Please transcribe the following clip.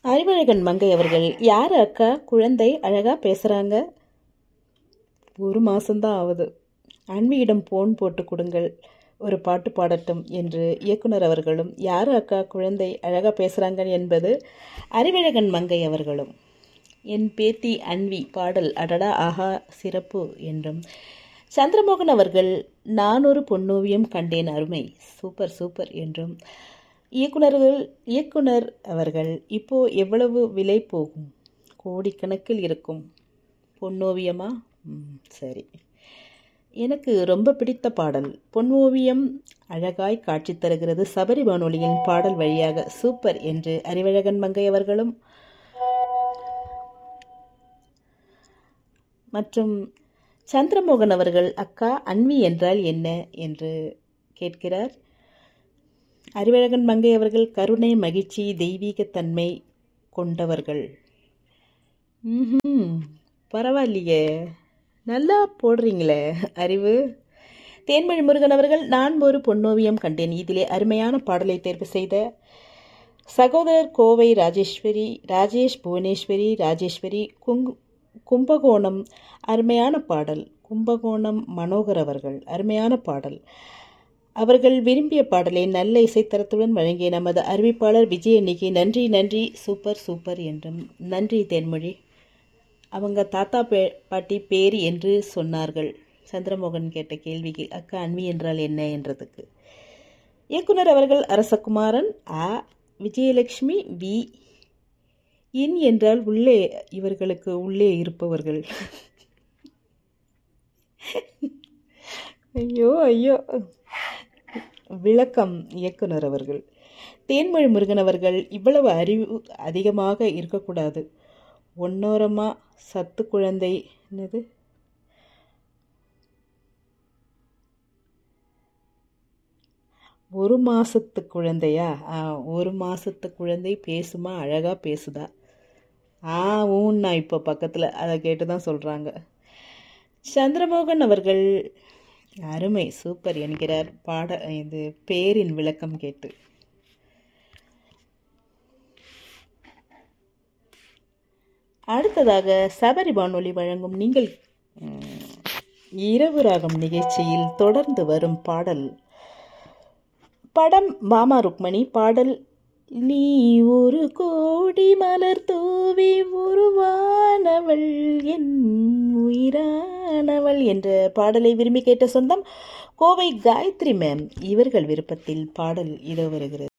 அறிவழகன் மங்கை அவர்கள் யார் அக்கா குழந்தை அழகா பேசுறாங்க ஒரு மாசம்தான் ஆகுது அன்வியிடம் போன் போட்டு கொடுங்கள் ஒரு பாட்டு பாடட்டும் என்று இயக்குனர் அவர்களும் யார் அக்கா குழந்தை அழகா பேசுறாங்க என்பது அறிவழகன் மங்கை அவர்களும் என் பேத்தி அன்வி பாடல் அடடா ஆஹா சிறப்பு என்றும் சந்திரமோகன் அவர்கள் நான் ஒரு பொன்னோவியம் கண்டேன் அருமை சூப்பர் சூப்பர் என்றும் இயக்குனர்கள் இயக்குனர் அவர்கள் இப்போ எவ்வளவு விலை போகும் கோடிக்கணக்கில் இருக்கும் பொன்னோவியமா ம், சரி எனக்கு ரொம்ப பிடித்த பாடல் பொன்னோவியம் அழகாய் காட்சி தருகிறது சபரி வானொலியின் பாடல் வழியாக சூப்பர் என்று அறிவழகன் மங்கை அவர்களும் மற்றும் சந்திரமோகன் அவர்கள் அக்கா அன்வி என்றால் என்ன என்று கேட்கிறார் அறிவழகன் மங்கை அவர்கள் கருணை மகிழ்ச்சி தெய்வீகத்தன்மை கொண்டவர்கள் ம்ஹும் பரவாயில்லையே நல்லா போடுறீங்களே அறிவு தேன்மொழி முருகன் அவர்கள் நான் ஒரு பொன்னோவியம் கண்டேன் இதிலே அருமையான பாடலை தேர்வு செய்த சகோதரர் கோவை ராஜேஸ்வரி ராஜேஷ் புவனேஸ்வரி ராஜேஸ்வரி குங் கும்பகோணம் அருமையான பாடல் கும்பகோணம் மனோகர் அவர்கள் அருமையான பாடல் அவர்கள் விரும்பிய பாடலை நல்ல இசைத்தரத்துடன் வழங்கிய நமது அறிவிப்பாளர் விஜயன்னிக்கு நன்றி நன்றி சூப்பர் சூப்பர் என்றும் நன்றி தேன்மொழி அவங்க தாத்தா பே பாட்டி பேர் என்று சொன்னார்கள் சந்திரமோகன் கேட்ட கேள்விக்கு அக்கா அன்வி என்றால் என்ன என்றதுக்கு இயக்குனர் அவர்கள் அரசகுமாரன் ஆ விஜயலட்சுமி வி இன் என்றால் உள்ளே இவர்களுக்கு உள்ளே இருப்பவர்கள் ஐயோ ஐயோ விளக்கம் இயக்குனர் அவர்கள் தேன்மொழி முருகன் அவர்கள் இவ்வளவு அறிவு அதிகமாக இருக்கக்கூடாது ஒன்னோரமா சத்து குழந்தை என்னது ஒரு மாசத்து குழந்தையா ஆ, ஒரு மாசத்து குழந்தை பேசுமா அழகா பேசுதா ஆ ஊன்னா இப்போ பக்கத்தில் அதை கேட்டு தான் சொல்கிறாங்க சந்திரமோகன் அவர்கள் அருமை சூப்பர் என்கிறார் பாட இது பேரின் விளக்கம் கேட்டு அடுத்ததாக சபரி வானொலி வழங்கும் நீங்கள் ம், இரவு ராகம் நிகழ்ச்சியில் தொடர்ந்து வரும் பாடல் படம் மாமா ருக்மணி பாடல் நீ ஒரு கோடி மலர் தூவி உருவானவள் என் உயிரானவள் என்ற பாடலை விரும்பி கேட்ட சொந்தம் கோவை காயத்ரி மேம் இவர்கள் விருப்பத்தில் பாடல் இதோ வருகிறது